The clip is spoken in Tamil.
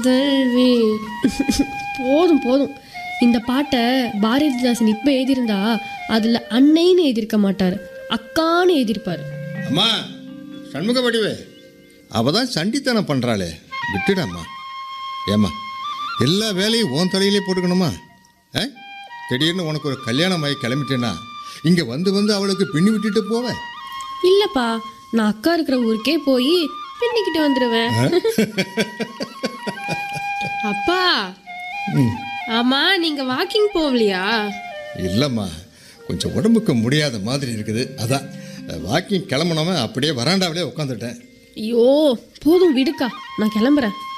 செல்வி போதும் போதும் இந்த பாட்டை பாரதிதாசன் இப்போ எழுதியிருந்தா அதில் அன்னைன்னு எழுதியிருக்க மாட்டார் அக்கான்னு எழுதியிருப்பார் அம்மா சண்முக வடிவே அவ தான் சண்டித்தனம் பண்ணுறாளே விட்டுடாம்மா ஏம்மா எல்லா வேலையும் உன் தலையிலே போட்டுக்கணுமா ஆ திடீர்னு உனக்கு ஒரு கல்யாணம் ஆகி கிளம்பிட்டேன்னா இங்கே வந்து வந்து அவளுக்கு பின்னி விட்டுட்டு போவேன் இல்லைப்பா நான் அக்கா இருக்கிற ஊருக்கே போய் பின்னிக்கிட்டு வந்துடுவேன் அப்பா ஆமா நீங்க வாக்கிங் போகலையா இல்லைம்மா கொஞ்சம் உடம்புக்கு முடியாத மாதிரி இருக்குது அதான் வாக்கிங் கிளம்புனவன் அப்படியே வராண்டாவிலே உட்காந்துட்டேன் ஐயோ போதும் விடுக்கா நான் கிளம்புறேன்